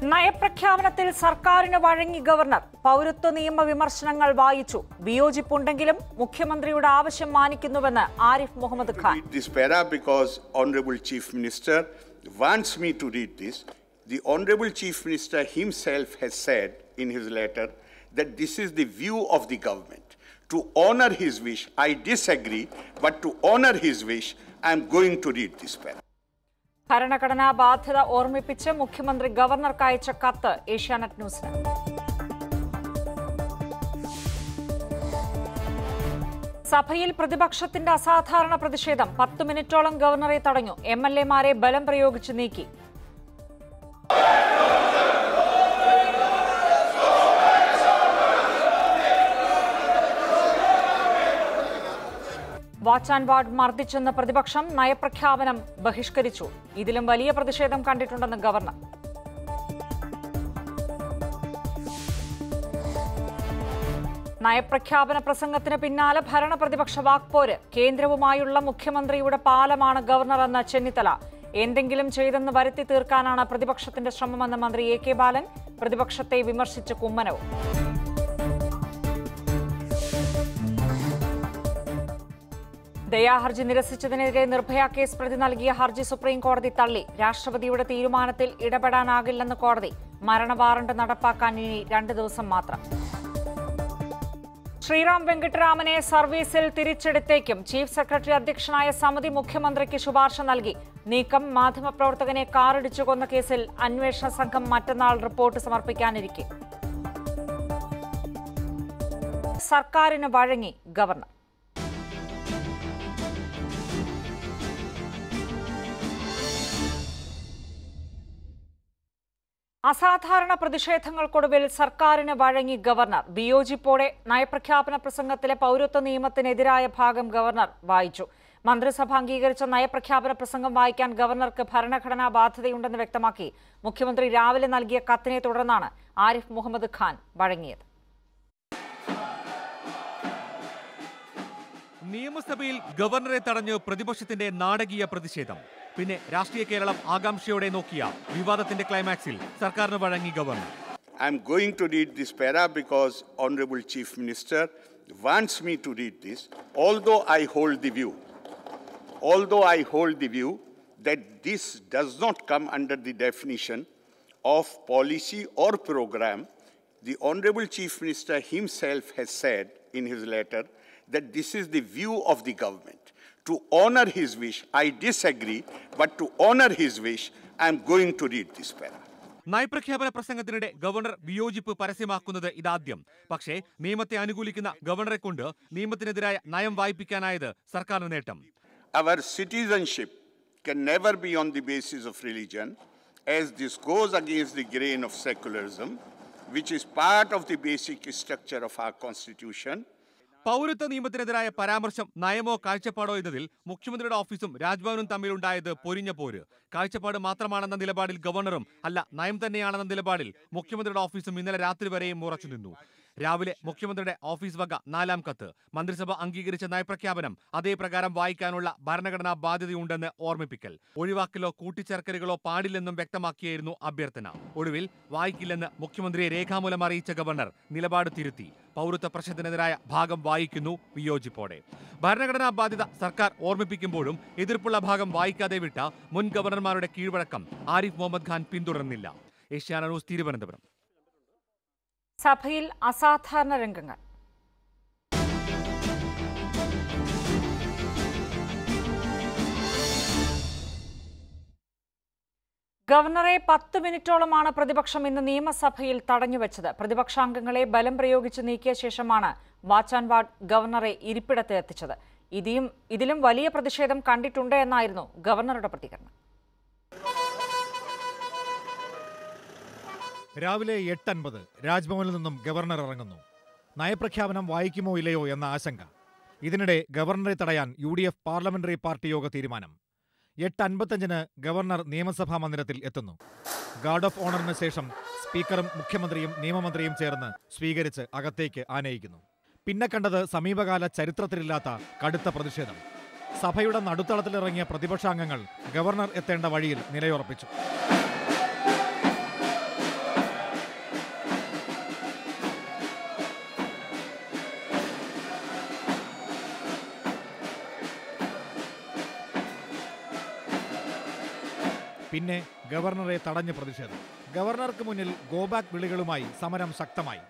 നയപ്രഖ്യാപനത്തിൽ സർക്കാരിന് വഴങ്ങി ഗവർണർ പൗരത്വ നിയമ വിമർശനങ്ങൾ വായിച്ചു വിയോജിപ്പുണ്ടെങ്കിലും മുഖ്യമന്ത്രിയുടെ ആവശ്യം മാനിക്കുന്നുവെന്ന് Arif Mohammed Khan read this para because Honorable Chief Minister wants me to read this. The Honorable Chief Minister himself has said in his letter that this is the view of the government. To honor his wish, I disagree, but to honor his wish, I am going to read this para. ഭരണഘടനാ ബാധ്യത ഓർമ്മിപ്പിച്ച് മുഖ്യമന്ത്രി ഗവർണർക്ക് അയച്ച കത്ത് ഏഷ്യാനെറ്റ് ന്യൂസിന് സഭയിൽ പ്രതിപക്ഷത്തിന്റെ അസാധാരണ പ്രതിഷേധം പത്ത് മിനിറ്റോളം ഗവർണറെ തടഞ്ഞു എം എൽ എമാരെ ബലം പ്രയോഗിച്ച് നീക്കി വാച്ച് ആൻഡ് വാർഡ് മർദ്ദിച്ചെന്ന പ്രതിപക്ഷം നയപ്രഖ്യാപനം ബഹിഷ്കരിച്ചു ഇതിലും വലിയ പ്രതിഷേധം കണ്ടിട്ടുണ്ടെന്ന് ഗവർണർ നയപ്രഖ്യാപന പ്രസംഗത്തിന് പിന്നാലെ ഭരണ പ്രതിപക്ഷ വാക്പോര് കേന്ദ്രവുമായുള്ള മുഖ്യമന്ത്രിയുടെ പാലമാണ് ഗവർണർ എന്ന ചെന്നിത്തല എന്തെങ്കിലും ചെയ്തെന്ന് വരുത്തി തീർക്കാനാണ് പ്രതിപക്ഷത്തിന്റെ ശ്രമമെന്ന് മന്ത്രി എ കെ ബാലൻ പ്രതിപക്ഷത്തെ വിമർശിച്ച് കുമ്മനവും ദയാഹർജി നിരസിച്ചതിനെതിരെ നിർഭയ കേസ് പ്രതി നൽകിയ ഹർജി സുപ്രീം കോടതി തള്ളി രാഷ്ട്രപതിയുടെ തീരുമാനത്തിൽ ഇടപെടാനാകില്ലെന്ന് കോടതി മരണ വാറണ്ട് നടപ്പാക്കാൻ ഇനി രണ്ട് ദിവസം മാത്രം ശ്രീറാം വെങ്കിട്ടരാമനെ സർവീസിൽ തിരിച്ചെടുത്തേക്കും ചീഫ് സെക്രട്ടറി അധ്യക്ഷനായ സമിതി മുഖ്യമന്ത്രിക്ക് ശുപാർശ നൽകി നീക്കം മാധ്യമപ്രവർത്തകനെ കാറിടിച്ചു കൊന്ന കേസിൽ അന്വേഷണ സംഘം മറ്റന്നാൾ റിപ്പോർട്ട് സമർപ്പിക്കാനിരിക്കെ സർക്കാരിന് വഴങ്ങി ഗവർണർ അസാധാരണ പ്രതിഷേധങ്ങൾക്കൊടുവിൽ സർക്കാരിന് വഴങ്ങി ഗവർണർ വിയോജിപ്പോടെ നയപ്രഖ്യാപന പ്രസംഗത്തിലെ പൗരത്വ നിയമത്തിനെതിരായ ഭാഗം ഗവർണർ വായിച്ചു മന്ത്രിസഭ അംഗീകരിച്ച നയപ്രഖ്യാപന പ്രസംഗം വായിക്കാൻ ഗവർണർക്ക് ഭരണഘടനാ ബാധ്യതയുണ്ടെന്ന് വ്യക്തമാക്കി മുഖ്യമന്ത്രി രാവിലെ നൽകിയ കത്തിനെ തുടർന്നാണ് ആരിഫ് മുഹമ്മദ് ഖാൻ വഴങ്ങിയത് നിയമസഭയിൽ ഗവർണറെ തടഞ്ഞ് പ്രതിപക്ഷത്തിന്റെ നാടകീയ പ്രതിഷേധം പിന്നെ രാഷ്ട്രീയ കേരളം ആകാംക്ഷയോടെ നോക്കിയ വിവാദത്തിന്റെ ക്ലൈമാക്സിൽ സർക്കാരിന് വഴങ്ങി governor I am going to read this para because Honorable Chief Minister wants me to read this, although I hold the view, although I hold the view that this does not come under the definition of policy or program, the Honorable Chief Minister himself has said in his letter that this is the view of the government. To honor his wish, I disagree, but to honor his wish, I am going to read this para. നയപ്രഖ്യാപന പ്രസംഗത്തിനിടെ governor വിയോജിപ്പ് പരസ്യമാക്കുന്നത് ഇതാദ്യം പക്ഷേ നിയമത്തെ അനുകൂലിക്കുന്ന ഗവർണറെ കൊണ്ട് നിയമത്തിനെതിരായ നയം വായിപ്പിക്കാനായത് സർക്കാരിന് നേട്ടം Our citizenship can never be on the basis of religion, as this goes against the grain of secularism, which is part of the basic structure of our constitution. പൗരത്വ നിയമത്തിനെതിരായ പരാമർശം നയമോ കാഴ്ചപ്പാടോ എന്നതിൽ മുഖ്യമന്ത്രിയുടെ ഓഫീസും രാജ്ഭവനും തമ്മിലുണ്ടായത് പൊരിഞ്ഞ പോര് കാഴ്ചപ്പാട് മാത്രമാണെന്ന നിലപാടിൽ ഗവർണറും അല്ല നയം തന്നെയാണെന്ന നിലപാടിൽ മുഖ്യമന്ത്രിയുടെ ഓഫീസും ഇന്നലെ രാത്രി വരെയും ഉറച്ചു നിന്നു രാവിലെ മുഖ്യമന്ത്രിയുടെ ഓഫീസ് വക നാലാം കത്ത് മന്ത്രിസഭ അംഗീകരിച്ച നയപ്രഖ്യാപനം അതേ പ്രകാരം വായിക്കാനുള്ള ഭരണഘടനാ ബാധ്യതയുണ്ടെന്ന് ഓർമ്മിപ്പിക്കൽ ഒഴിവാക്കലോ കൂട്ടിച്ചേർക്കലുകളോ പാടില്ലെന്നും വ്യക്തമാക്കിയായിരുന്നു അഭ്യർത്ഥന ഒടുവിൽ വായിക്കില്ലെന്ന് മുഖ്യമന്ത്രിയെ രേഖാമൂലം അറിയിച്ച ഗവർണർ നിലപാട് തിരുത്തി പൗരത്വ പ്രശ്നത്തിനെതിരായ ഭാഗം വായിക്കുന്നു വിയോജിപ്പോടെ ഭരണഘടനാ ബാധ്യത സർക്കാർ ഓർമ്മിപ്പിക്കുമ്പോഴും എതിർപ്പുള്ള ഭാഗം വായിക്കാതെ വിട്ട മുൻ ഗവർണർമാരുടെ കീഴ്വഴക്കം ആരിഫ് മുഹമ്മദ് ഖാൻ പിന്തുടർന്നില്ല ഏഷ്യാന ന്യൂസ് തിരുവനന്തപുരം സഭയിൽ അസാധാരണ രംഗങ്ങൾ ഗവർണറെ പത്ത് മിനിറ്റോളമാണ് പ്രതിപക്ഷം ഇന്ന് നിയമസഭയിൽ തടഞ്ഞുവെച്ചത് പ്രതിപക്ഷാംഗങ്ങളെ ബലം പ്രയോഗിച്ച് നീക്കിയ ശേഷമാണ് വാച്ച് ആൻഡ് വാർഡ് ഗവർണറെ ഇരിപ്പിടത്ത് എത്തിച്ചത് ഇതിയും ഇതിലും വലിയ പ്രതിഷേധം കണ്ടിട്ടുണ്ട് എന്നായിരുന്നു ഗവർണറുടെ പ്രതികരണം രാവിലെ എട്ടൻപത് രാജ്ഭവനിൽ നിന്നും ഗവർണർ ഇറങ്ങുന്നു നയപ്രഖ്യാപനം വായിക്കുമോ ഇല്ലയോ എന്ന ആശങ്ക ഇതിനിടെ ഗവർണറെ തടയാൻ U D F parliamentary party യോഗ തീരുമാനം എട്ട് അൻപത്തഞ്ചിന് ഗവർണർ നിയമസഭാ മന്ദിരത്തിൽ എത്തുന്നു ഗാർഡ് ഓഫ് ഓണറിന് ശേഷം സ്പീക്കറും മുഖ്യമന്ത്രിയും നിയമമന്ത്രിയും ചേർന്ന് സ്വീകരിച്ച് അകത്തേക്ക് ആനയിക്കുന്നു പിന്നെ കണ്ടത് സമീപകാല ചരിത്രത്തിലില്ലാത്ത കടുത്ത പ്രതിഷേധം സഭയുടെ നടുത്തളത്തിലിറങ്ങിയ പ്രതിപക്ഷാംഗങ്ങൾ ഗവർണർ എത്തേണ്ട വഴിയിൽ നിലയുറപ്പിച്ചു പിന്നെ ഗവർണറെ തടഞ്ഞ് പ്രതിഷേധം ഗവർണർക്ക് മുന്നിൽ ഗോബാക്ക് വിളികളുമായി സമരം ശക്തമായി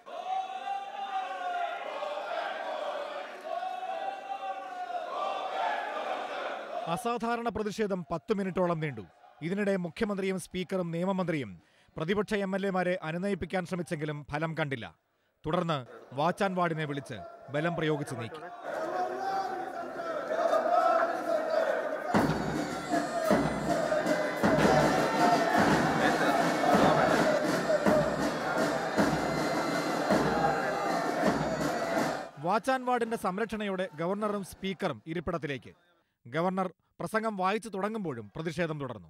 അസാധാരണ പ്രതിഷേധം പത്ത് മിനിറ്റോളം നീണ്ടു ഇതിനിടെ മുഖ്യമന്ത്രിയും സ്പീക്കറും നിയമമന്ത്രിയും പ്രതിപക്ഷ എം എൽ എമാരെ അനുനയിപ്പിക്കാൻ ശ്രമിച്ചെങ്കിലും ഫലം കണ്ടില്ല തുടർന്ന് വാച്ചാൻ വാർഡിനെ വിളിച്ച് ബലം പ്രയോഗിച്ച് നീക്കി വാച്ചാൻ വാർഡിന്റെ സംരക്ഷണയോടെ ഗവർണറും സ്പീക്കറും ഇരിപ്പിടത്തിലേക്ക് ഗവർണർ പ്രസംഗം വായിച്ചു തുടങ്ങുമ്പോഴും പ്രതിഷേധം തുടർന്നു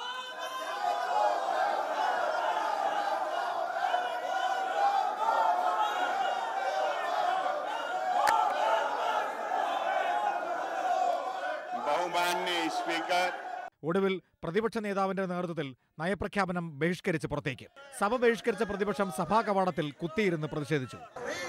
बहुमान्य स्पीकर ഒടുവിൽ പ്രതിപക്ഷ നേതാവിന്റെ നേതൃത്വത്തിൽ നയപ്രഖ്യാപനം ബഹിഷ്കരിച്ച് പുറത്തേക്ക് സഭ ബഹിഷ്കരിച്ച പ്രതിപക്ഷം സഭാ കവാടത്തിൽ കുത്തിയിരുന്ന് പ്രതിഷേധിച്ചു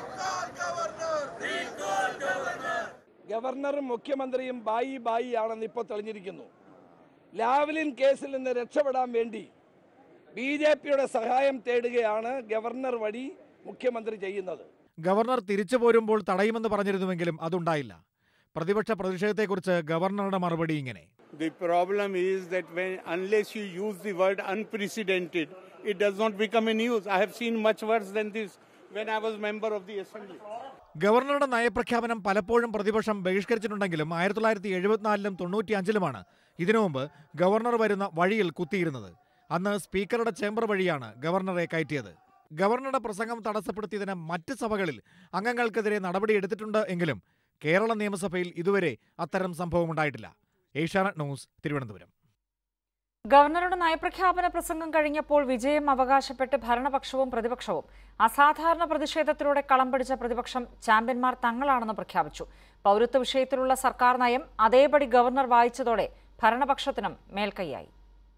ഗവർണറും മുഖ്യമന്ത്രിയും ബായി ബായി ആണെന്ന് ഇപ്പോൾ തെളിഞ്ഞിരിക്കുന്നു ലാവ്ലിൻ കേസിൽ നിന്ന് രക്ഷപ്പെടാൻ വേണ്ടി ബി ജെ പിയുടെ സഹായം തേടുകയാണ് ഗവർണർ വഴി മുഖ്യമന്ത്രി ചെയ്യുന്നത് ഗവർണർ തിരിച്ചു പോരുമ്പോൾ തടയുമെന്ന് പറഞ്ഞിരുന്നുവെങ്കിലും അതുണ്ടായില്ല പ്രതിപക്ഷ പ്രതിഷേധത്തെക്കുറിച്ച് ഗവർണറുടെ മറുപടി ഇങ്ങനെ The problem is that when, unless you use the word unprecedented, it does not become a news. I have seen much worse than this when I was member of the assembly. ഗവർണറുടെ നയപ്രഖ്യാപനം പലപ്പോഴും പ്രതിപക്ഷം ബഹിഷ്കരിച്ചിട്ടുണ്ടെങ്കിലും ആയിരത്തി തൊള്ളായിരത്തി എഴുപത്തിനാലിലും തൊണ്ണൂറ്റി അഞ്ചിലുമാണ് ഇതിനു മുമ്പ് governor വരുന്ന വഴിയിൽ കുത്തിയിരുന്നത് അന്ന് സ്പീക്കറുടെ ചേംബർ വഴിയാണ് ഗവർണറെ കയറ്റിയത് ഗവർണറുടെ പ്രസംഗം തടസ്സപ്പെടുത്തിയതിന് മറ്റ് സഭകളിൽ അംഗങ്ങൾക്കെതിരെ നടപടിയെടുത്തിട്ടുണ്ട് എങ്കിലും കേരള നിയമസഭയിൽ ഇതുവരെ അത്തരം സംഭവമുണ്ടായിട്ടില്ല ഏഷ്യാനെറ്റ് ന്യൂസ് തിരുവനന്തപുരം ഗവർണറുടെ നയപ്രഖ്യാപന പ്രസംഗം കഴിഞ്ഞപ്പോൾ വിജയം അവകാശപ്പെട്ട് ഭരണപക്ഷവും പ്രതിപക്ഷവും അസാധാരണ പ്രതിഷേധത്തിലൂടെ കളം പിടിച്ച പ്രതിപക്ഷം ചാമ്പ്യന്മാർ തങ്ങളാണെന്ന് പ്രഖ്യാപിച്ചു പൗരത്വ വിഷയത്തിലുള്ള സർക്കാർ നയം അതേപടി ഗവർണർ വായിച്ചതോടെ ഭരണപക്ഷത്തിനും മേൽക്കൈയായി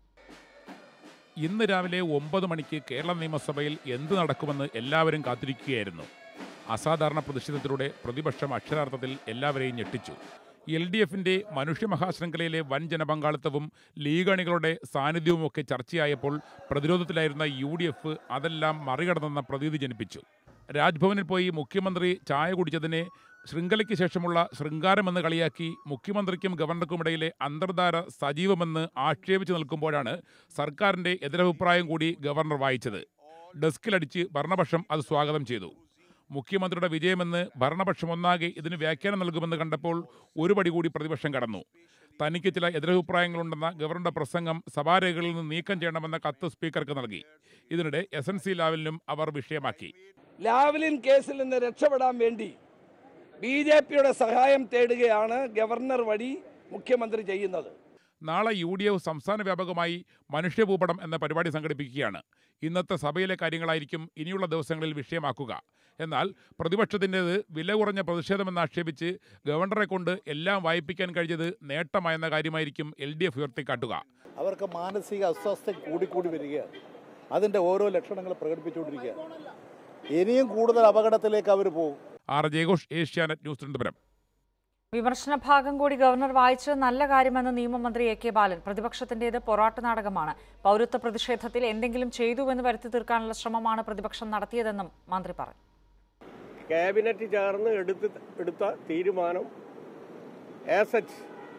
ഇന്ന് രാവിലെ ഒമ്പത് മണിക്ക് കേരള നിയമസഭയിൽ എന്ത് നടക്കുമെന്ന് എല്ലാവരും കാത്തിരിക്കുകയായിരുന്നു അസാധാരണ പ്രതിഷേധത്തിലൂടെ പ്രതിപക്ഷം അക്ഷരാർത്ഥത്തിൽ എല്ലാവരെയും ഞെട്ടിച്ചു എൽ ഡി എഫിന്റെ മനുഷ്യമഹാശൃംഖലയിലെ വൻ ജനപങ്കാളിത്തവും ലീഗ് അണികളുടെ സാന്നിധ്യവുമൊക്കെ ചർച്ചയായപ്പോൾ പ്രതിരോധത്തിലായിരുന്ന യു ഡി എഫ് അതെല്ലാം മറികടന്നെന്ന പ്രതീതി ജനിപ്പിച്ചു രാജ്ഭവനിൽ പോയി മുഖ്യമന്ത്രി ചായ കുടിച്ചതിനെ ശൃംഖലയ്ക്ക് ശേഷമുള്ള ശൃംഗാരമെന്ന് കളിയാക്കി മുഖ്യമന്ത്രിക്കും ഗവർണർക്കുമിടയിലെ അന്തർധാര സജീവമെന്ന് ആക്ഷേപിച്ചു നിൽക്കുമ്പോഴാണ് സർക്കാരിന്റെ എതിരഭിപ്രായം കൂടി ഗവർണർ വായിച്ചത് ഡെസ്കിലടിച്ച് ഭരണപക്ഷം അത് സ്വാഗതം ചെയ്തു മുഖ്യമന്ത്രിയുടെ വിജയമെന്ന് ഭരണപക്ഷം ഒന്നാകെ ഇതിന് വ്യാഖ്യാനം നൽകുമെന്ന് കണ്ടപ്പോൾ ഒരു പടി കൂടി പ്രതിപക്ഷം കടന്നു തനിക്ക് ചില എതിരഭിപ്രായങ്ങളുണ്ടെന്ന ഗവർണറുടെ പ്രസംഗം സഭാരേഖകളിൽ നിന്ന് നീക്കം ചെയ്യണമെന്ന കത്ത് സ്പീക്കർക്ക് നൽകി ഇതിനിടെ എസ് എൻ സി ലാവലിനും അവർ വിഷയമാക്കി ലാവ്ലിൻ കേസിൽ നിന്ന് രക്ഷപ്പെടാൻ വേണ്ടി ബി ജെ പിയുടെ സഹായം തേടുകയാണ് ഗവർണർ വഴി മുഖ്യമന്ത്രി ചെയ്യുന്നത് നാളെ യു ഡി എഫ് സംസ്ഥാന വ്യാപകമായി മനുഷ്യഭൂപടം എന്ന പരിപാടി സംഘടിപ്പിക്കുകയാണ് ഇന്നത്തെ സഭയിലെ കാര്യങ്ങളായിരിക്കും ഇനിയുള്ള ദിവസങ്ങളിൽ വിഷയമാക്കുക എന്നാൽ പ്രതിപക്ഷത്തിൻ്റെത് വില കുറഞ്ഞ പ്രതിഷേധമെന്ന് ആക്ഷേപിച്ച് ഗവർണറെ കൊണ്ട് എല്ലാം വായിപ്പിക്കാൻ കഴിഞ്ഞത് നേട്ടമായെന്ന കാര്യമായിരിക്കും എൽ ഡി എഫ് ഉയർത്തിക്കാട്ടുക അവർക്ക് മാനസിക അസ്വസ്ഥ കൂടിക്കൂടി വരികയാണ് അതിൻ്റെ ഓരോ ലക്ഷണങ്ങൾ പ്രകടിപ്പിച്ചുകൊണ്ടിരിക്കുകയാണ് ഇനിയും കൂടുതൽ അപകടത്തിലേക്ക് അവർ പോകും ആർ ജയഘോഷ് ഏഷ്യാനെറ്റ് ന്യൂസ് തിരുവനന്തപുരം വിമർശന ഭാഗം കൂടി ഗവർണർ വായിച്ചത് നല്ല കാര്യമെന്ന് നിയമമന്ത്രി എ കെ ബാലൻ പ്രതിപക്ഷത്തിന്റേത് പൊറാട്ട് നാടകമാണ് പൗരത്വ പ്രതിഷേധത്തിൽ എന്തെങ്കിലും ചെയ്തുവെന്ന് വരുത്തി തീർക്കാനുള്ള ശ്രമമാണ് പ്രതിപക്ഷം നടത്തിയതെന്നും മന്ത്രി പറഞ്ഞു ക്യാബിനറ്റ് ചേർന്ന് എടുത്ത് എടുത്ത തീരുമാനം ആസറ്റ്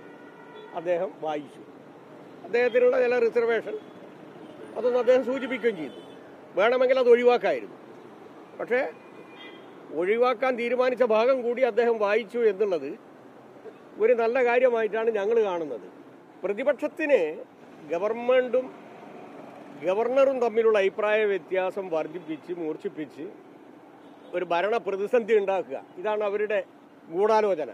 അദ്ദേഹം വായിച്ചു അദ്ദേഹത്തിനുള്ള ചില റിസർവേഷൻ അതൊന്നും അദ്ദേഹം സൂചിപ്പിക്കുകയും ചെയ്തു വേണമെങ്കിൽ അത് ഒഴിവാക്കായിരുന്നു പക്ഷേ ഒഴിവാക്കാൻ തീരുമാനിച്ച ഭാഗം കൂടി അദ്ദേഹം വായിച്ചു എന്നുള്ളത് ഒരു നല്ല കാര്യമായിട്ടാണ് ഞങ്ങൾ കാണുന്നത് പ്രതിപക്ഷത്തിന് ഗവൺമെൻറ്റും ഗവർണറും തമ്മിലുള്ള അഭിപ്രായ വ്യത്യാസം വർദ്ധിപ്പിച്ച് മൂർച്ഛിപ്പിച്ച് ഒരു ഭരണ പ്രതിസന്ധി ഉണ്ടാക്കുക ഇതാണ് അവരുടെ ഗൂഢാലോചന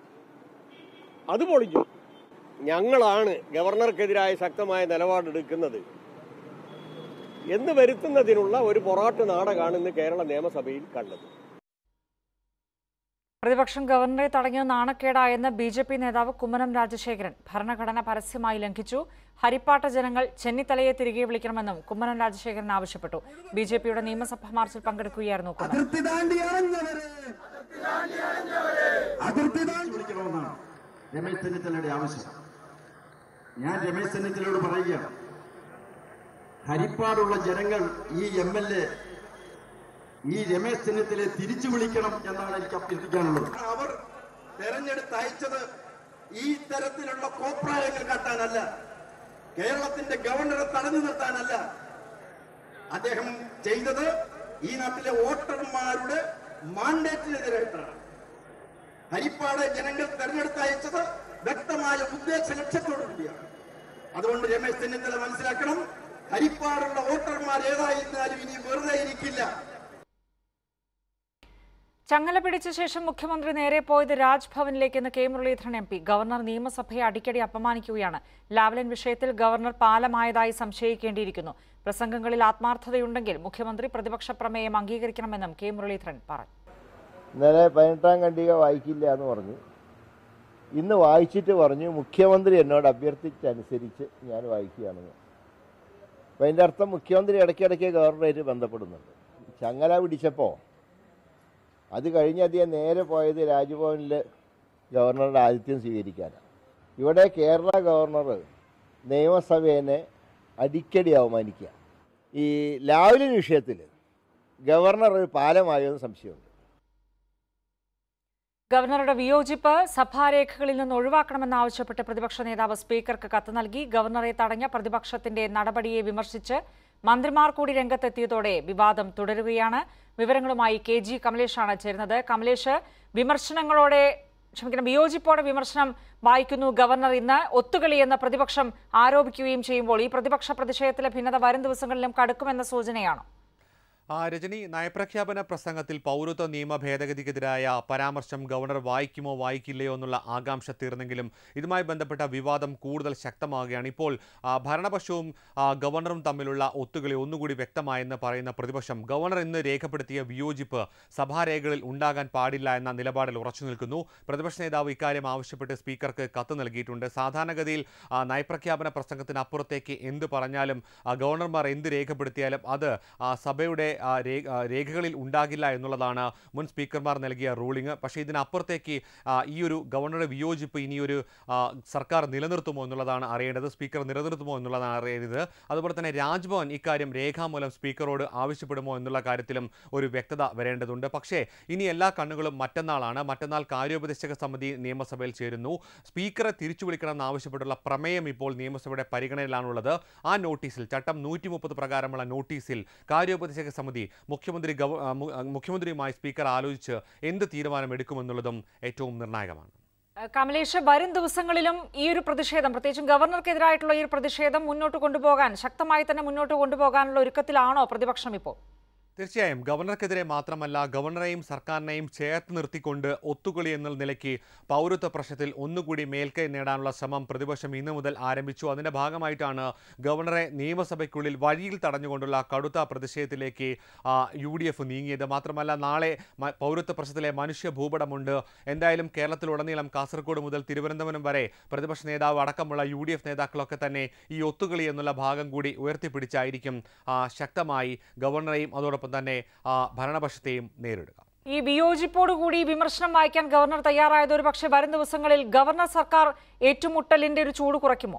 അത് പൊളിഞ്ഞു ഞങ്ങളാണ് ഗവർണർക്കെതിരായ ശക്തമായ നിലപാടെടുക്കുന്നത് എന്ന് വരുത്തുന്നതിനുള്ള ഒരു പൊറാട്ട് നാടകമാണ് ഇന്ന് കേരള നിയമസഭയിൽ കണ്ടത് പ്രതിപക്ഷം ഗവർണറെ തടഞ്ഞത് നാണക്കേടായെന്ന് ബി ജെ പി നേതാവ് കുമ്മനം രാജശേഖരൻ ഭരണഘടന പരസ്യമായി ലംഘിച്ചു ഹരിപ്പാട്ട ജനങ്ങൾ ചെന്നിത്തലയെ തിരികെ വിളിക്കണമെന്നും കുമ്മനം രാജശേഖരൻ ആവശ്യപ്പെട്ടു ബി ജെ പിയുടെ നിയമസഭാ മാർച്ചിൽ പങ്കെടുക്കുകയായിരുന്നു കുമ്മനം അതിർത്തി താണ്ടി അണഞ്ഞവരെ അതിർത്തി താണ്ടി വിളിക്കണമെന്നാണ് രമേശ് ചെന്നിത്തലയുടെ ആവശ്യം ഞാൻ രമേശ് ചെന്നിത്തലയോട് പറയുകയാണ് ഹരിപ്പാടുള്ള ജനങ്ങൾ ഈ എം എൽ എ ഈ രമേശ് ചെന്നിത്തലയെ തിരിച്ചു വിളിക്കണം എന്നാണ് എനിക്ക് അഭ്യർത്ഥിക്കാനുള്ളത് അവർ തെരഞ്ഞെടുത്ത് അയച്ചത് ഈ തരത്തിലുള്ള കോപ്രായങ്ങൾ കാട്ടാനല്ല കേരളത്തിന്റെ ഗവർണറെ തടഞ്ഞു നിർത്താനല്ല അദ്ദേഹം ചെയ്തത് ഈ നാട്ടിലെ വോട്ടർമാരുടെ മാൻഡേറ്റിനെതിരായിട്ടാണ് ഹരിപ്പാട് ജനങ്ങൾ തെരഞ്ഞെടുത്ത് അയച്ചത് വ്യക്തമായ ഉദ്ദേശ ലക്ഷ്യത്തോടു കൂടിയാണ് അതുകൊണ്ട് രമേശ് ചെന്നിത്തല മനസ്സിലാക്കണം ഹരിപ്പാടുള്ള വോട്ടർമാർ ഏതായിരുന്നാലും ഇനി വെറുതെ ഇരിക്കില്ല ചങ്ങല പിടിച്ച ശേഷം മുഖ്യമന്ത്രി നേരെ പോയത് രാജ്ഭവനിലേക്കെന്ന് K Muraleedharan M P governor നിയമസഭയെ അടിക്കടി അപമാനിക്കുകയാണ് ലാവ്ലിൻ വിഷയത്തിൽ ഗവർണർ പാലമായതായി സംശയിക്കേണ്ടിയിരിക്കുന്നു പ്രസംഗങ്ങളിൽ ആത്മാർത്ഥതയുണ്ടെങ്കിൽ മുഖ്യമന്ത്രി പ്രതിപക്ഷ പ്രമേയം അംഗീകരിക്കണമെന്നും കെ മുരളീധരൻ പറഞ്ഞു ഇന്നലെ പതിനെട്ടാം ഖണ്ഡിക വായിക്കില്ല എന്ന് പറഞ്ഞു ഇന്ന് വായിച്ചിട്ട് പറഞ്ഞു മുഖ്യമന്ത്രി എന്നോട് അഭ്യർത്ഥിച്ചനുസരിച്ച് ഞാൻ വായിക്കുകയാണെന്ന് അപ്പം അതിൻ്റെ അർത്ഥം മുഖ്യമന്ത്രി ഇടയ്ക്കിടയ്ക്ക് ഗവർണറായിട്ട് ബന്ധപ്പെടുന്നുണ്ട് ചങ്ങല പിടിച്ചപ്പോൾ അത് കഴിഞ്ഞ് അദ്ദേഹം നേരെ പോയത് രാജ്ഭവനിൽ ഗവർണറുടെ ആതിഥ്യം സ്വീകരിക്കാനാണ് ഇവിടെ കേരള ഗവർണർ നിയമസഭേനെ അടിക്കടി അവമാനിക്കുക ഈ ലാവ്ലിൻ വിഷയത്തിൽ ഗവർണർ ഒരു പാലമായോ എന്ന് സംശയമുണ്ട് ഗവർണറുടെ വിയോജിപ്പ് സഭാരേഖകളിൽ നിന്ന് ഒഴിവാക്കണമെന്നാവശ്യപ്പെട്ട് പ്രതിപക്ഷ നേതാവ് സ്പീക്കർക്ക് കത്ത് നൽകി ഗവർണറെ തടഞ്ഞ പ്രതിപക്ഷത്തിന്റെ നടപടിയെ വിമർശിച്ച് മന്ത്രിമാർ കൂടി രംഗത്തെത്തിയതോടെ വിവാദം തുടരുകയാണ് വിവരങ്ങളുമായി കെ ജി കമലേഷാണ് ചേരുന്നത് കമലേഷ് വിമർശനങ്ങളോടെ ക്ഷമിക്കണം വിയോജിപ്പോടെ വിമർശനം വായിക്കുന്നു ഗവർണർ ഇന്ന് ഒത്തുകളി എന്ന് പ്രതിപക്ഷം ആരോപിക്കുകയും ചെയ്യുമ്പോൾ ഈ പ്രതിപക്ഷ പ്രതിഷേധത്തിലെ ഭിന്നത വരും ദിവസങ്ങളിലും കടുക്കുമെന്ന സൂചനയാണോ ആ, രജനി നയപ്രഖ്യാപന പ്രസംഗത്തിൽ പൗരത്വ നിയമ ഭേദഗതിക്കെതിരായ പരാമർശം ഗവർണർ വായിക്കുമോ വായിക്കില്ലയോ എന്നുള്ള ആകാംക്ഷ തീർന്നെങ്കിലും ഇതുമായി ബന്ധപ്പെട്ട വിവാദം കൂടുതൽ ശക്തമാവുകയാണ് ഇപ്പോൾ ആ, ഭരണപക്ഷവും ആ, ഗവർണറും തമ്മിലുള്ള ഒത്തുകളി ഒന്നുകൂടി വ്യക്തമായെന്ന് പറയുന്ന പ്രതിപക്ഷം ഗവർണർ ഇന്ന് രേഖപ്പെടുത്തിയ വിയോജിപ്പ് സഭാരേഖകളിൽ ഉണ്ടാകാൻ പാടില്ല എന്ന നിലപാടിൽ ഉറച്ചു നിൽക്കുന്നു പ്രതിപക്ഷ നേതാവ് ഇക്കാര്യം ആവശ്യപ്പെട്ട് സ്പീക്കർക്ക് കത്ത് നൽകിയിട്ടുണ്ട് സാധാരണഗതിയിൽ ആ, നയപ്രഖ്യാപന പ്രസംഗത്തിനപ്പുറത്തേക്ക് എന്ത് പറഞ്ഞാലും ആ, ഗവർണർമാർ എന്ത് രേഖപ്പെടുത്തിയാലും അത് ആ, സഭയുടെ ആ, രേ- ആ, രേഖകളിൽ ഉണ്ടാകില്ല എന്നുള്ളതാണ് മുൻ സ്പീക്കർമാർ നൽകിയ റൂളിംഗ് പക്ഷേ ഇതിനപ്പുറത്തേക്ക് ആ, ഈ ഒരു ഗവർണറുടെ വിയോജിപ്പ് ഇനിയൊരു ആ, സർക്കാർ നിലനിർത്തുമോ എന്നുള്ളതാണ് അറിയേണ്ടത് സ്പീക്കർ നിലനിർത്തുമോ എന്നുള്ളതാണ് അറിയേണ്ടത് അതുപോലെ തന്നെ രാജ്ഭവൻ ഇക്കാര്യം രേഖാമൂലം സ്പീക്കറോട് ആവശ്യപ്പെടുമോ എന്നുള്ള കാര്യത്തിലും ഒരു വ്യക്തത വരേണ്ടതുണ്ട് പക്ഷേ ഇനി എല്ലാ കണ്ണുകളും മറ്റന്നാളാണ് മറ്റന്നാൾ കാര്യോപദേശക സമിതി നിയമസഭയിൽ ചേരുന്നു സ്പീക്കറെ തിരിച്ചു വിളിക്കണമെന്ന് ആവശ്യപ്പെട്ടുള്ള പ്രമേയം ഇപ്പോൾ നിയമസഭയുടെ പരിഗണനയിലാണുള്ളത് ആ നോട്ടീസിൽ ചട്ടം നൂറ്റി മുപ്പത് പ്രകാരമുള്ള നോട്ടീസിൽ കാര്യോപദേശക സമിതി മുഖ്യമന്ത്രി ഗവ ആ, മു- ആ, മുഖ്യമന്ത്രിയുമായി സ്പീക്കർ ആലോചിച്ച് എന്ത് തീരുമാനമെടുക്കുമെന്നുള്ളതും ഏറ്റവും നിർണായകമാണ് ഏഹ് കമലേഷ് വരും ദിവസങ്ങളിലും ഈ ഒരു പ്രതിഷേധം പ്രത്യേകിച്ചും ഗവർണർക്കെതിരായിട്ടുള്ള ഈ ഒരു പ്രതിഷേധം മുന്നോട്ട് കൊണ്ടുപോകാൻ ശക്തമായി തന്നെ മുന്നോട്ട് കൊണ്ടുപോകാനുള്ള ഒരുക്കത്തിലാണോ പ്രതിപക്ഷം ഇപ്പോൾ തീർച്ചയായും ഗവർണർക്കെതിരെ മാത്രമല്ല ഗവർണറെയും സർക്കാരിനെയും ചേർത്ത് നിർത്തിക്കൊണ്ട് ഒത്തുകളി എന്ന നിലയ്ക്ക് പൗരത്വ പ്രശ്നത്തിൽ ഒന്നുകൂടി മേൽക്കൈ നേടാനുള്ള ശ്രമം പ്രതിപക്ഷം ഇന്നു മുതൽ ആരംഭിച്ചു അതിന്റെ ഭാഗമായിട്ടാണ് ഗവർണറെ നിയമസഭയ്ക്കുള്ളിൽ വഴിയിൽ തടഞ്ഞുകൊണ്ടുള്ള കടുത്ത പ്രതിഷേധത്തിലേക്ക് യു ഡി എഫ് നീങ്ങിയത് മാത്രമല്ല നാളെ മ- പൗരത്വ പ്രശ്നത്തിലെ മനുഷ്യ ഭൂപടമുണ്ട് എന്തായാലും കേരളത്തിലുടനീളം കാസർഗോഡ് മുതൽ തിരുവനന്തപുരം വരെ പ്രതിപക്ഷ നേതാവ് അടക്കമുള്ള യു ഡി എഫ് നേതാക്കളൊക്കെ തന്നെ ഈ ഒത്തുകളി എന്നുള്ള ഭാഗം കൂടി ഉയർത്തിപ്പിടിച്ചായിരിക്കും ആ, ശക്തമായി ഗവർണറെയും അതോടൊപ്പം തന്നെ ആ, ഭരണപക്ഷത്തെയും നേരിടുക ഈ വിയോജിപ്പോടുകൂടി വിമർശനം വായിക്കാൻ ഗവർണർ തയ്യാറായത് ഒരു പക്ഷേ വരും ദിവസങ്ങളിൽ ഗവർണർ സർക്കാർ ഏറ്റുമുട്ടലിന്റെ ഒരു ചൂട് കുറയ്ക്കുമോ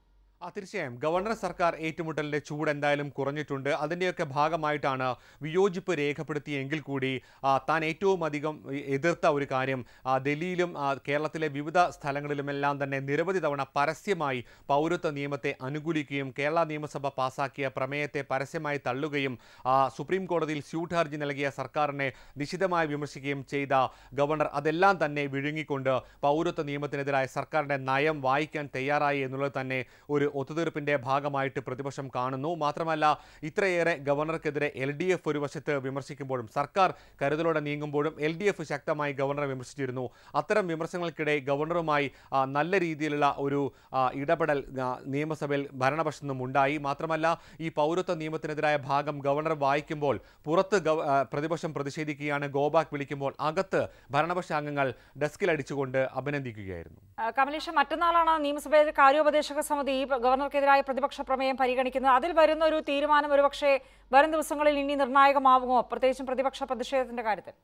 ആ തീർച്ചയായും ഗവർണർ സർക്കാർ ഏറ്റുമുട്ടലിന്റെ ചൂട് എന്തായാലും കുറഞ്ഞിട്ടുണ്ട് അതിൻ്റെയൊക്കെ ഭാഗമായിട്ടാണ് വിയോജിപ്പ് രേഖപ്പെടുത്തിയെങ്കിൽ കൂടി ആ, താൻ ഏറ്റവും അധികം എതിർത്ത ഒരു കാര്യം ആ, ഡൽഹിയിലും ആ, കേരളത്തിലെ വിവിധ സ്ഥലങ്ങളിലുമെല്ലാം തന്നെ നിരവധി തവണ പരസ്യമായി പൗരത്വ നിയമത്തെ അനുകൂലിക്കുകയും കേരള നിയമസഭ പാസാക്കിയ പ്രമേയത്തെ പരസ്യമായി തള്ളുകയും ആ, സുപ്രീം കോടതിയിൽ സ്യൂട്ട് ഹർജി നൽകിയ സർക്കാരിനെ നിശിതമായി വിമർശിക്കുകയും ചെയ്ത ഗവർണർ അതെല്ലാം തന്നെ വിഴുങ്ങിക്കൊണ്ട് പൗരത്വ നിയമത്തിനെതിരായ സർക്കാരിന്റെ നയം വായിക്കാൻ തയ്യാറായി എന്നുള്ളത് തന്നെ ഒരു ഒത്തുതീർപ്പിന്റെ ഭാഗമായിട്ട് പ്രതിപക്ഷം കാണുന്നു മാത്രമല്ല ഇത്രയേറെ ഗവർണർക്കെതിരെ എൽ ഡി എഫ് ഒരു വശത്ത് വിമർശിക്കുമ്പോഴും സർക്കാർ കരുതലോടെ നീങ്ങുമ്പോഴും എൽ ഡി എഫ് ശക്തമായി ഗവർണറെ വിമർശിച്ചിരുന്നു അത്തരം വിമർശനങ്ങൾക്കിടെ ഗവർണറുമായി ആ, നല്ല രീതിയിലുള്ള ഒരു ആ, ഇടപെടൽ ആ, നിയമസഭയിൽ ഭരണപക്ഷത്തു നിന്നും ഉണ്ടായി മാത്രമല്ല ഈ പൗരത്വ നിയമത്തിനെതിരായ ഭാഗം ഗവർണർ വായിക്കുമ്പോൾ പുറത്ത് ഗവ- ആ, പ്രതിപക്ഷം പ്രതിഷേധിക്കുകയാണ് ഗോബാക്ക് വിളിക്കുമ്പോൾ അകത്ത് ഭരണപക്ഷ അംഗങ്ങൾ ഡെസ്കിൽ അടിച്ചുകൊണ്ട് അഭിനന്ദിക്കുകയായിരുന്നു ആ, കമലേഷ് മറ്റന്നാളാണ് നിയമസഭയിൽ കാര്യോപദേശക സമിതി ഈ ഗവർണർക്കെതിരായ പ്രതിപക്ഷ പ്രമേയം പരിഗണിക്കുന്നത് അതിൽ വരുന്ന ഒരു തീരുമാനം ഒരുപക്ഷേ വരും ദിവസങ്ങളിൽ ഇനി നിർണായകമാവുമോ പ്രത്യേകിച്ചും പ്രതിപക്ഷ പ്രതിഷേധത്തിന്റെ കാര്യത്തിൽ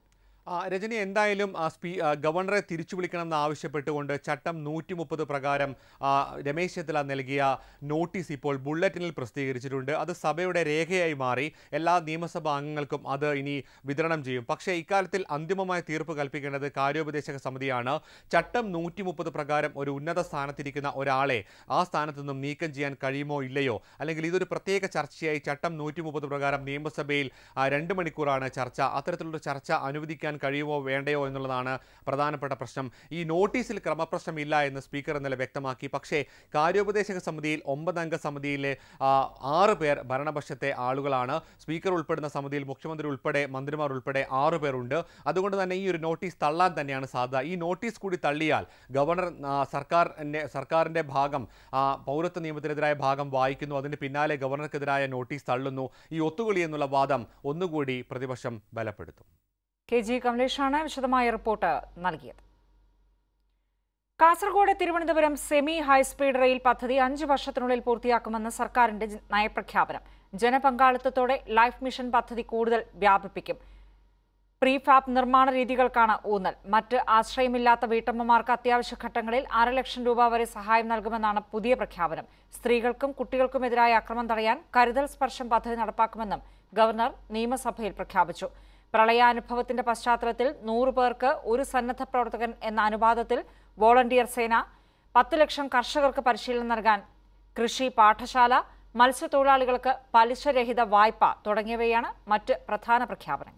ആ, രജനി എന്തായാലും ആ, സ്പീ ആ, ഗവർണറെ തിരിച്ചു വിളിക്കണമെന്ന് ആവശ്യപ്പെട്ടുകൊണ്ട് ചട്ടം നൂറ്റി മുപ്പത് പ്രകാരം ആ, രമേശ് ചെന്നിത്തല നൽകിയ നോട്ടീസ് ഇപ്പോൾ ബുള്ളറ്റിനിൽ പ്രസിദ്ധീകരിച്ചിട്ടുണ്ട് അത് സഭയുടെ രേഖയായി മാറി എല്ലാ നിയമസഭാ അംഗങ്ങൾക്കും അത് ഇനി വിതരണം ചെയ്യും പക്ഷേ ഇക്കാര്യത്തിൽ അന്തിമമായ തീർപ്പ് കൽപ്പിക്കേണ്ടത് കാര്യോപദേശക സമിതിയാണ് ചട്ടം നൂറ്റി മുപ്പത് പ്രകാരം ഒരു ഉന്നത സ്ഥാനത്തിരിക്കുന്ന ഒരാളെ ആ സ്ഥാനത്ത് നിന്നും നീക്കം ചെയ്യാൻ കഴിയുമോ ഇല്ലയോ അല്ലെങ്കിൽ ഇതൊരു പ്രത്യേക ചർച്ചയായി ചട്ടം നൂറ്റി മുപ്പത് പ്രകാരം നിയമസഭയിൽ ആ, രണ്ട് മണിക്കൂറാണ് ചർച്ച അത്തരത്തിലുള്ള ചർച്ച അനുവദിക്കാൻ കഴിയുമോ വേണ്ടയോ എന്നുള്ളതാണ് പ്രധാനപ്പെട്ട പ്രശ്നം ഈ നോട്ടീസിൽ ക്രമപ്രശ്നം ഇല്ല എന്ന് സ്പീക്കർ ഇന്നലെ വ്യക്തമാക്കി പക്ഷേ കാര്യോപദേശക സമിതിയിൽ ഒമ്പതംഗ സമിതിയിലെ ആ, ആറ് പേർ ഭരണപക്ഷത്തെ ആളുകളാണ് സ്പീക്കർ ഉൾപ്പെടുന്ന സമിതിയിൽ മുഖ്യമന്ത്രി ഉൾപ്പെടെ മന്ത്രിമാർ ഉൾപ്പെടെ ആറ് പേരുണ്ട് അതുകൊണ്ട് തന്നെ ഈ ഒരു നോട്ടീസ് തള്ളാൻ തന്നെയാണ് സാധ്യത ഈ നോട്ടീസ് കൂടി തള്ളിയാൽ ഗവർണർ ആ, സർക്കാരിൻ്റെ സർക്കാരിൻ്റെ ഭാഗം ആ, പൗരത്വ നിയമത്തിനെതിരായ ഭാഗം വായിക്കുന്നു അതിന് പിന്നാലെ ഗവർണർക്കെതിരായ നോട്ടീസ് തള്ളുന്നു ഈ ഒത്തുകളി എന്നുള്ള വാദം ഒന്നുകൂടി പ്രതിപക്ഷം ബലപ്പെടുത്തും കെ ജി കമലേഷാണ് വിശദമായ റിപ്പോർട്ട് നൽകിയത് Kasaragod Thiruvananthapuram semi high speed rail പദ്ധതി അഞ്ച് വർഷത്തിനുള്ളിൽ പൂർത്തിയാക്കുമെന്ന് സർക്കാരിന്റെ ജ- നയപ്രഖ്യാപനം ജനപങ്കാളിത്തത്തോടെ ലൈഫ് മിഷൻ പദ്ധതി കൂടുതൽ വ്യാപിപ്പിക്കും പ്രീഫാബ് നിർമ്മാണ രീതികൾക്കാണ് ഊന്നൽ മറ്റ് ആശ്രയമില്ലാത്ത വീട്ടമ്മമാർക്ക് അത്യാവശ്യ ഘട്ടങ്ങളിൽ അര ലക്ഷം രൂപ വരെ സഹായം നൽകുമെന്നാണ് പുതിയ പ്രഖ്യാപനം സ്ത്രീകൾക്കും കുട്ടികൾക്കുമെതിരായ അക്രമം തടയാൻ കരുതൽ സ്പർശം പദ്ധതി നടപ്പാക്കുമെന്നും ഗവർണർ നിയമസഭയിൽ പ്രഖ്യാപിച്ചു പ്രളയാനുഭവത്തിന്റെ പശ്ചാത്തലത്തിൽ നൂറ് പേർക്ക് ഒരു സന്നദ്ധ പ്രവർത്തകൻ എന്ന അനുപാതത്തിൽ വോളണ്ടിയർ സേന പത്ത് ലക്ഷം കർഷകർക്ക് പരിശീലനം നൽകാൻ കൃഷി പാഠശാല മത്സ്യത്തൊഴിലാളികൾക്ക് പലിശരഹിത വായ്പ തുടങ്ങിയവയാണ് മറ്റ് പ്രധാന പ്രഖ്യാപനങ്ങൾ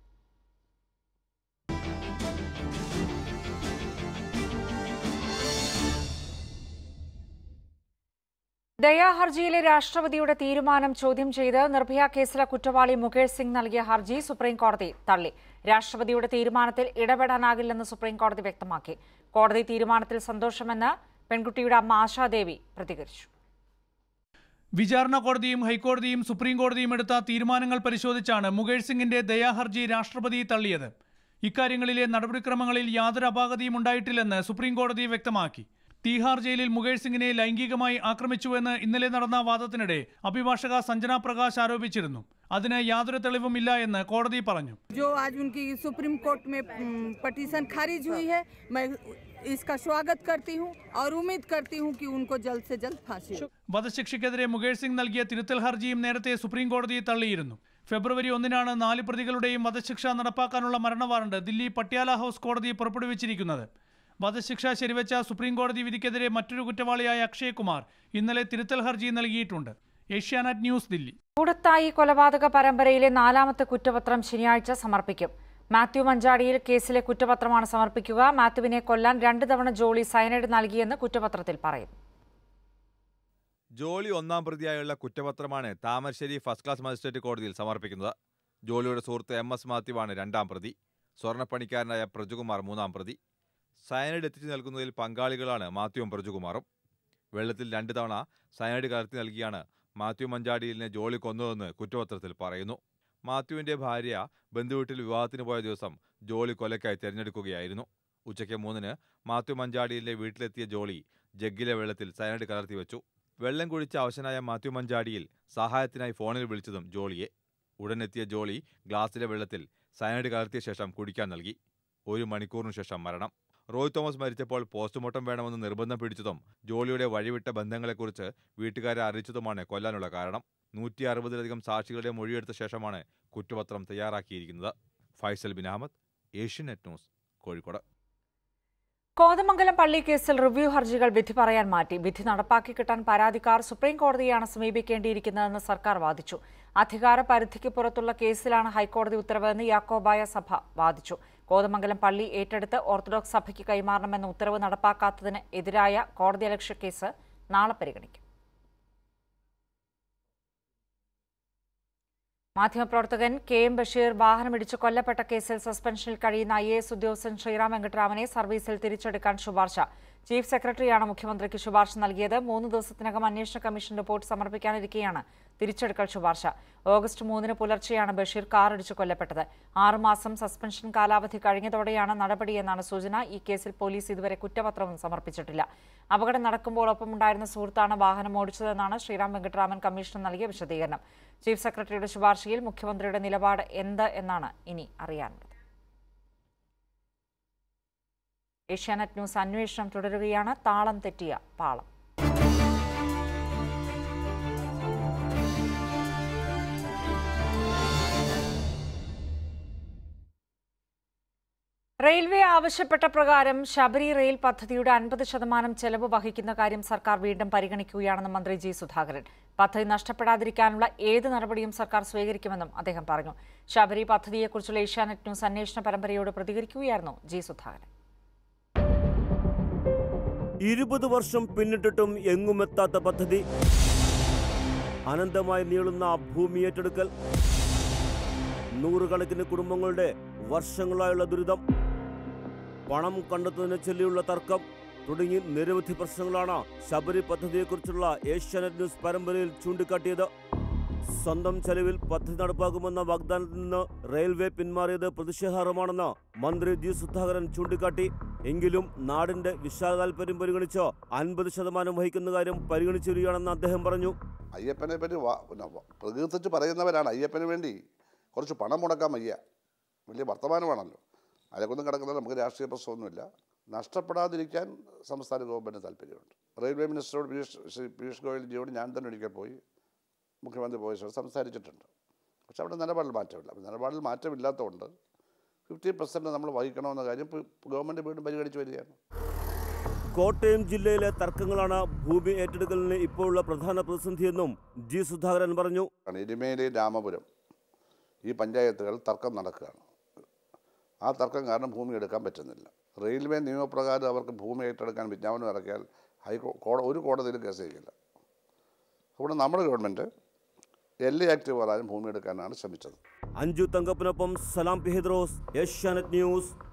ദയാഹർജിയിലെ രാഷ്ട്രപതിയുടെ തീരുമാനം ചോദ്യം ചെയ്ത് നിർഭയ കേസിലെ കുറ്റവാളി മുകേഷ് സിംഗ് നൽകിയ ഹർജി സുപ്രീം കോടതി തള്ളി രാഷ്ട്രപതിയുടെ തീരുമാനത്തിൽ ഇടപെടാനാകില്ലെന്ന് സുപ്രീം കോടതി വ്യക്തമാക്കി കോടതി തീരുമാനത്തിൽ സന്തോഷമെന്ന് പെൺകുട്ടിയുടെ അമ്മ ആശാദേവി പ്രതികരിച്ചു വിചാരണ കോടതിയും ഹൈക്കോടതിയും സുപ്രീം കോടതിയും എടുത്ത തീരുമാനങ്ങൾ പരിശോധിച്ചാണ് മുകേഷ് സിംഗിന്റെ ദയാഹർജി രാഷ്ട്രപതി തള്ളിയത് ഇക്കാര്യങ്ങളിലെ നടപടിക്രമങ്ങളിൽ യാതൊരു അപാകതയും ഉണ്ടായിട്ടില്ലെന്ന് സുപ്രീം കോടതി വ്യക്തമാക്കി തീഹാർ ജയിലിൽ മുകേഷ് സിംഗിനെ ലൈംഗികമായി ആക്രമിച്ചുവെന്ന് ഇന്നലെ നടന്ന വാദത്തിനിടെ അഭിഭാഷക സഞ്ജന പ്രകാശ് ആരോപിച്ചിരുന്നു അതിന് യാതൊരു തെളിവുമില്ല എന്ന് കോടതി പറഞ്ഞു जो आज उनकी सुप्रीम कोर्ट में पटिशन खारिज हुई है मैं इसका स्वागत करती हूँ और उम्मीद करती हूँ कि उनको जल्द से जल्द फांसी हो വധശിക്ഷയ്ക്കെതിരെ മുകേഷ് സിംഗ് നൽകിയ തിരുത്തൽ ഹർജിയും നേരത്തെ സുപ്രീം കോടതി തള്ളിയിരുന്നു ഫെബ്രുവരി ഒന്നിനാണ് നാല് പ്രതികളുടെയും വധശിക്ഷ നടപ്പാക്കാനുള്ള മരണ വാറണ്ട് ദില്ലി പട്യാല ഹൗസ് കോടതി പുറപ്പെടുവിച്ചിരിക്കുന്നത് വധശിക്ഷ ശരിവെച്ച സുപ്രീം കോടതി വിധിക്കെതിരെ മറ്റൊരു കുറ്റവാളിയായ അക്ഷയ് കുമാർ ഇന്നലെ തിരുത്തൽ ഹർജി നൽകിയിട്ടുണ്ട് ഏഷ്യാനെറ്റ് ന്യൂസ് ദില്ലി കൂടത്തായി കൊലപാതക പരമ്പരയിലെ നാലാമത്തെ കുറ്റപത്രം ശനിയാഴ്ച സമർപ്പിക്കും മാത്യു മഞ്ചാടിയിൽ കേസിലെ കുറ്റപത്രമാണ് സമർപ്പിക്കുക മാത്യുവിനെ കൊല്ലാൻ രണ്ട് തവണ ജോളി സയനൈഡ് നൽകിയെന്ന് കുറ്റപത്രത്തിൽ പറയുന്നു ജോളി ഒന്നാം പ്രതിയായുള്ള കുറ്റപത്രമാണ് താമരശ്ശേരി ഫസ്റ്റ് ക്ലാസ് മജിസ്ട്രേറ്റ് കോടതിയിൽ സമർപ്പിക്കുന്നത് ജോളിയുടെ സുഹൃത്ത് എം എസ് മാത്യുവാണ് രണ്ടാം പ്രതി സ്വർണ്ണപ്പണിക്കാരനായ പ്രജുകുമാർ മൂന്നാം പ്രതി സയനൈഡ് എത്തിച്ചു നൽകുന്നതിൽ പങ്കാളികളാണ് മാത്യുവും പ്രജുകുമാറും വെള്ളത്തിൽ രണ്ട് തവണ സയനൈഡ് കലർത്തി നൽകിയാണ് മാത്യു മഞ്ചാടിയിലിനെ ജോളി കൊന്നതെന്ന് കുറ്റപത്രത്തിൽ പറയുന്നു മാത്യുവിന്റെ ഭാര്യ ബന്ധുവീട്ടിൽ വിവാഹത്തിന് പോയ ദിവസം ജോളി കൊലയ്ക്കായി തിരഞ്ഞെടുക്കുകയായിരുന്നു ഉച്ചയ്ക്ക് മൂന്നിന് മാത്യു മഞ്ചാടിയിലെ വീട്ടിലെത്തിയ ജോളി ജഗ്ഗിലെ വെള്ളത്തിൽ സയനൈഡ് കലർത്തി വെച്ചു വെള്ളം കുടിച്ച അവശനായ മാത്യു മഞ്ചാടിയിൽ സഹായത്തിനായി ഫോണിൽ വിളിച്ചതും ജോളിയെ ഉടനെത്തിയ ജോളി ഗ്ലാസ്സിലെ വെള്ളത്തിൽ സയനൈഡ് കലർത്തിയ ശേഷം കുടിക്കാൻ നൽകി ഒരു മണിക്കൂറിനു ശേഷം മരണം റോയ് തോമസ് മരിച്ചപ്പോൾ പോസ്റ്റ്മോർട്ടം വേണമെന്ന് നിർബന്ധം പിടിച്ചതും ജോളിയുടെ വഴിവിട്ട ബന്ധങ്ങളെക്കുറിച്ച് വീട്ടുകാരെ അറിയിച്ചതുമാണ് കൊല്ലാനുള്ള കാരണം നൂറ്റി അറുപതിലധികം സാക്ഷികളുടെ മൊഴിയെടുത്ത ശേഷമാണ് കുറ്റപത്രം തയ്യാറാക്കിയിരിക്കുന്നത് ഫൈസൽ ബിൻ അഹമ്മദ് ഏഷ്യനെറ്റ് ന്യൂസ് കോഴിക്കോട് കോതമംഗലം പള്ളി കേസിൽ റിവ്യൂ ഹർജികൾ വിധി പറയാൻ മാറ്റി വിധി നടപ്പാക്കി കിട്ടാൻ പരാതിക്കാർ സുപ്രീം കോടതിയാണ് സമീപിക്കേണ്ടിയിരിക്കുന്നതെന്ന് സർക്കാർ വാദിച്ചു അധികാര പരിധിക്ക് പുറത്തുള്ള കേസിലാണ് ഹൈക്കോടതി ഉത്തരവെന്ന് യാക്കോബായ സഭ വാദിച്ചു കോതമംഗലം പള്ളി ഏറ്റെടുത്ത് ഓർത്തഡോക്സ് സഭയ്ക്ക് കൈമാറണമെന്ന ഉത്തരവ് നടപ്പാക്കാത്തതിന് എതിരായ കോടതിയലക്ഷ്യ കേസ് നാളെ പരിഗണിക്കും മാധ്യമപ്രവർത്തകൻ കെ എം ബഷീർ വാഹനമിടിച്ച് കൊല്ലപ്പെട്ട കേസിൽ സസ്പെൻഷനിൽ കഴിയുന്ന ഐ എ എസ് ഉദ്യോഗസ്ഥൻ ശ്രീറാം വെങ്കട്ടരാമനെ സർവീസിൽ തിരിച്ചെടുക്കാൻ ശുപാർശ ചീഫ് സെക്രട്ടറിയാണ് മുഖ്യമന്ത്രിക്ക് ശുപാർശ നൽകിയത് മൂന്ന് ദിവസത്തിനകം അന്വേഷണ കമ്മീഷൻ റിപ്പോർട്ട് സമർപ്പിക്കാനിരിക്കെയാണ് തിരിച്ചെടുക്കൽ ശുപാർശ ഓഗസ്റ്റ് മൂന്നിന് പുലർച്ചെയാണ് ബഷീർ കാറിടിച്ച് കൊല്ലപ്പെട്ടത് ആറുമാസം സസ്പെൻഷൻ കാലാവധി കഴിഞ്ഞതോടെയാണ് നടപടിയെന്നാണ് സൂചന ഈ കേസിൽ പോലീസ് ഇതുവരെ കുറ്റപത്രവും സമർപ്പിച്ചിട്ടില്ല അപകടം നടക്കുമ്പോൾ ഒപ്പമുണ്ടായിരുന്ന സുഹൃത്താണ് വാഹനം ഓടിച്ചതെന്നാണ് ശ്രീറാം വെങ്കട്ടരാമൻ കമ്മീഷന് നൽകിയ വിശദീകരണം ചീഫ് സെക്രട്ടറിയുടെ ശുപാർശയിൽ മുഖ്യമന്ത്രിയുടെ നിലപാട് എന്ത് എന്നാണ് ഇനി അറിയാനുള്ളത് ഏഷ്യാനെറ്റ് ന്യൂസ് അന്വേഷണം തുടരുകയാണ് താളം തെറ്റിയ പാളം റെയിൽവേ ആവശ്യപ്പെട്ട പ്രകാരം ശബരി റെയിൽ പദ്ധതിയുടെ അൻപത് ശതമാനം ചെലവ് വഹിക്കുന്ന കാര്യം സർക്കാർ വീണ്ടും പരിഗണിക്കുകയാണെന്ന് മന്ത്രി ജി സുധാകരൻ പദ്ധതി നഷ്ടപ്പെടാതിരിക്കാനുള്ള ഏത് നടപടിയും സർക്കാർ സ്വീകരിക്കുമെന്നും അദ്ദേഹം പറഞ്ഞു ശബരി പദ്ധതിയെക്കുറിച്ചുള്ള ഏഷ്യാനെറ്റ് ന്യൂസ് അന്വേഷണ പരമ്പരയോട് പ്രതികരിക്കുകയായിരുന്നു ജി സുധാകരൻ ഇരുപത് വർഷം പിന്നിട്ടിട്ടും എങ്ങുമെത്താത്ത പദ്ധതി അനന്തമായി നീളുന്ന ഭൂമി ഏറ്റെടുക്കൽ നൂറുകണക്കിന് കുടുംബങ്ങളുടെ വർഷങ്ങളായുള്ള ദുരിതം പണം കണ്ടെത്തുന്നതിനെ ചൊല്ലിയുള്ള തർക്കം തുടങ്ങി നിരവധി പ്രശ്നങ്ങളാണ് ശബരി പദ്ധതിയെക്കുറിച്ചുള്ള ഏഷ്യാനെറ്റ് ന്യൂസ് പരമ്പരയിൽ ചൂണ്ടിക്കാട്ടിയത് സ്വന്തം ചെലവിൽ പദ്ധതി നടപ്പാക്കുമെന്ന വാഗ്ദാനത്തിൽ നിന്ന് റെയിൽവേ പിന്മാറിയത് പ്രതിഷേധാർഹമാണെന്ന് മന്ത്രി ജി സുധാകരൻ ചൂണ്ടിക്കാട്ടി എങ്കിലും നാടിന്റെ വിശാല താല്പര്യം പരിഗണിച്ച് അൻപത് ശതമാനം വഹിക്കുന്ന കാര്യം പരിഗണിച്ചു വരികയാണെന്ന് അദ്ദേഹം പറഞ്ഞു അയ്യപ്പനെ പറ്റി വാ- പിന്നെ വ- പ്രകീർത്തിച്ച് പറയുന്നവരാണ് അയ്യപ്പന് വേണ്ടി കുറച്ച് പണം മുടക്കാൻ വയ്യ വലിയ വർത്തമാനമാണല്ലോ അതിലേക്കൊന്നും കിടക്കുന്നത് നമുക്ക് രാഷ്ട്രീയ പ്രശ്നമൊന്നുമില്ല നഷ്ടപ്പെടാതിരിക്കാൻ സംസ്ഥാന ഗവൺമെൻറ് താല്പര്യമുണ്ട് റെയിൽവേ മിനിസ്റ്ററോട് പീയൂഷ് ശ്രീ പീയൂഷ് ഗോയൽജിയോട് ഞാൻ തന്നെ ഒരിക്കൽ പോയി മുഖ്യമന്ത്രി പോയ ശേഷം സംസാരിച്ചിട്ടുണ്ട് പക്ഷെ അവിടെ നിലപാടിൽ മാറ്റമില്ല അപ്പോൾ നിലപാടിൽ മാറ്റമില്ലാത്തതുകൊണ്ട് ഫിഫ്റ്റി പെർസെൻറ്റ് നമ്മൾ വഹിക്കണമെന്ന കാര്യം ഇപ്പോൾ ഗവൺമെൻറ് വീണ്ടും പരിഗണിച്ച് വരികയാണ് കോട്ടയം ജില്ലയിലെ തർക്കങ്ങളാണ് ഭൂമി ഏറ്റെടുക്കലിന് ഇപ്പോഴുള്ള പ്രധാന പ്രതിസന്ധിയെന്നും ജി സുധാകരൻ പറഞ്ഞു എരുമേലി രാമപുരം ഈ പഞ്ചായത്തുകൾ തർക്കം നടക്കുകയാണ് ആ തർക്കം കാരണം ഭൂമി എടുക്കാൻ പറ്റുന്നില്ല റെയിൽവേ നിയമപ്രകാരം അവർക്ക് ഭൂമി ഏറ്റെടുക്കാൻ വിജ്ഞാപനം ഇറക്കിയാൽ ഹൈക്കോ കോട ഒരു കോടതിയിലും കേസ് ചെയ്യില്ല അതുകൊണ്ട് നമ്മുടെ ഗവൺമെൻറ് എൽ എ ആക്ട് പ്രകാരം ഭൂമി എടുക്കാനാണ് ശ്രമിച്ചത് അഞ്ജു തങ്കപ്പനൊപ്പം സലാം പിഹിദ്രോസ് ഏഷ്യാനെറ്റ് ന്യൂസ്